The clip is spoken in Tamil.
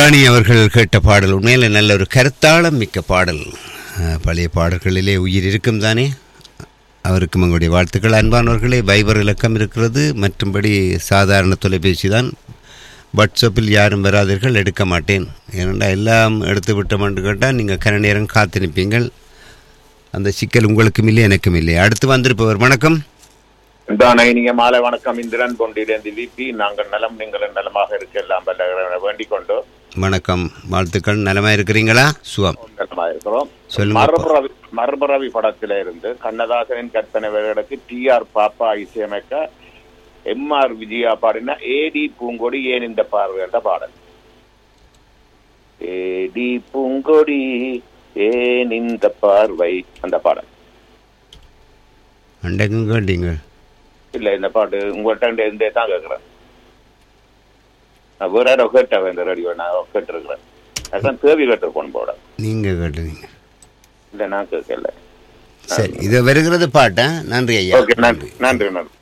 ராணி அவர்கள் கேட்ட பாடல் உண்மையில் நல்ல ஒரு கருத்தாளம் மிக்க பாடல் அஹ், பழைய பாடல்களிலே உயிர் இருக்கும் தானே அவருக்கும் எங்களுடைய வாழ்த்துக்கள் அன்பானவர்களே வைபர் இலக்கம் இருக்கிறது மற்றும்படி சாதாரண தொலைபேசி தான் வாட்ஸ்அப்பில் யாரும் வராதீர்கள் எடுக்க மாட்டேன் ஏனென்றால் எல்லாம் எடுத்து விட்டோம்னு கேட்டால் நீங்கள் கன நேரம் காத்து நிற்பீங்கள் அந்த சிக்கல் உங்களுக்கும் இல்லை எனக்கும் இல்லை அடுத்து வந்திருப்பவர் வணக்கம் இந்தானை நீங்க மாலை வணக்கம் இந்திரன் கொண்டிலிருந்து விபி நாங்கள் நலம் நீங்கள் நலமாக இருக்க எல்லாம் வல்ல இறைவனை வேண்டிக் கொண்டு வணக்கம் வாழ்த்துக்கள் நலமா இருக்கிறீங்களா சுகம் நலமாக இருக்கிறோம் சொல்லுங்க மறுபுறவி மறுபுறவி படத்தில இருந்து கண்ணதாசனின் கற்பனை வேலைகளுக்கு டி ஆர் பாப்பா இசையமைக்க எம் ஆர் விஜயா பாடின ஏடி பூங்கொடி ஏன் இந்த பார்வை என்ற பாடல் ஏடி பூங்கொடி ஏன் இந்த பார்வை அந்த பாடல் அண்டைக்கும் கேட்டீங்க இல்ல இந்த பாட்டு உங்கள்கிட்ட இருந்தே தான் கேட்கிறேன் நான் வேற யாரோ கேட்டேன் இந்த ரேடியோ நான் கேட்டிருக்கிறேன் அதான் தேவி கேட்டிருக்கோம் போட நீங்கள் கேட்டுறீங்க இல்ல நான் கேட்கல சரி இது வருகிறது பாட்டா நன்றி ஐயா ஓகே நன்றி நன்றி நன்றி